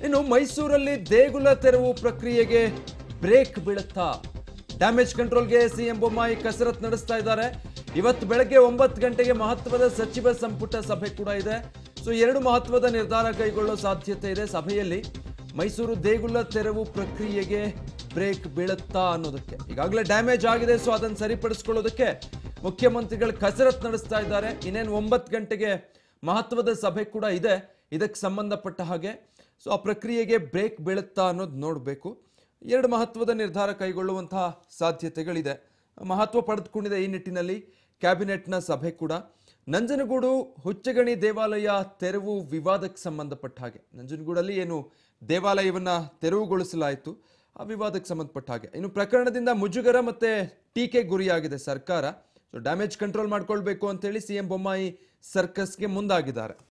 ಇನ್ನು ಮೈಸೂರಲ್ಲಿ ದೇಗುಲ ತೆರವು ಪ್ರಕ್ರಿಯೆಗೆ ಬ್ರೇಕ್ ಬೀಳುತ್ತಾ ಡ್ಯಾಮೇಜ್ ಕಂಟ್ರೋಲ್ಗೆ ಸಿಎಂ ಬೊಮ್ಮಾಯಿ ಕಸರತ್ ನಡೆಸ್ತಾ ಇದ್ದಾರೆ ಇವತ್ತು ಬೆಳಗ್ಗೆ ಒಂಬತ್ತು ಗಂಟೆಗೆ ಮಹತ್ವದ ಸಚಿವ ಸಂಪುಟ ಸಭೆ ಕೂಡ ಇದೆ ಸೊ ಎರಡು ಮಹತ್ವದ ನಿರ್ಧಾರ ಕೈಗೊಳ್ಳೋ ಸಾಧ್ಯತೆ ಇದೆ ಸಭೆಯಲ್ಲಿ ಮೈಸೂರು ದೇಗುಲ ತೆರವು ಪ್ರಕ್ರಿಯೆಗೆ ಬ್ರೇಕ್ ಬೀಳುತ್ತಾ ಅನ್ನೋದಕ್ಕೆ ಈಗಾಗಲೇ ಡ್ಯಾಮೇಜ್ ಆಗಿದೆ ಸೊ ಅದನ್ನು ಸರಿಪಡಿಸ್ಕೊಳ್ಳೋದಕ್ಕೆ ಮುಖ್ಯಮಂತ್ರಿಗಳು ಕಸರತ್ ನಡೆಸ್ತಾ ಇದ್ದಾರೆ ಇನ್ನೇನು ಒಂಬತ್ತು ಗಂಟೆಗೆ ಮಹತ್ವದ ಸಭೆ ಕೂಡ ಇದೆ ಇದಕ್ಕೆ ಸಂಬಂಧಪಟ್ಟ ಹಾಗೆ ಸೊ ಆ ಪ್ರಕ್ರಿಯೆಗೆ ಬ್ರೇಕ್ ಬೀಳುತ್ತಾ ಅನ್ನೋದು ನೋಡಬೇಕು ಎರಡು ಮಹತ್ವದ ನಿರ್ಧಾರ ಕೈಗೊಳ್ಳುವಂತಹ ಸಾಧ್ಯತೆಗಳಿದೆ ಮಹತ್ವ ಪಡೆದುಕೊಂಡಿದೆ ಈ ನಿಟ್ಟಿನಲ್ಲಿ ಕ್ಯಾಬಿನೆಟ್ನ ಸಭೆ ಕೂಡ ನಂಜನಗೂಡು ಹುಚ್ಚಗಣಿ ದೇವಾಲಯ ತೆರವು ವಿವಾದಕ್ಕೆ ಸಂಬಂಧಪಟ್ಟ ಹಾಗೆ ನಂಜನಗೂಡಲ್ಲಿ ಏನು ದೇವಾಲಯವನ್ನ ತೆರವುಗೊಳಿಸಲಾಯಿತು ಆ ವಿವಾದಕ್ಕೆ ಸಂಬಂಧಪಟ್ಟ ಹಾಗೆ ಇನ್ನು ಪ್ರಕರಣದಿಂದ ಮುಜುಗರ ಮತ್ತೆ ಟೀಕೆ ಗುರಿಯಾಗಿದೆ ಸರ್ಕಾರ ಸೊ ಡ್ಯಾಮೇಜ್ ಕಂಟ್ರೋಲ್ ಮಾಡ್ಕೊಳ್ಬೇಕು ಅಂತೇಳಿ ಸಿಎಂ ಬೊಮ್ಮಾಯಿ ಸರ್ಕಸ್ಗೆ ಮುಂದಾಗಿದ್ದಾರೆ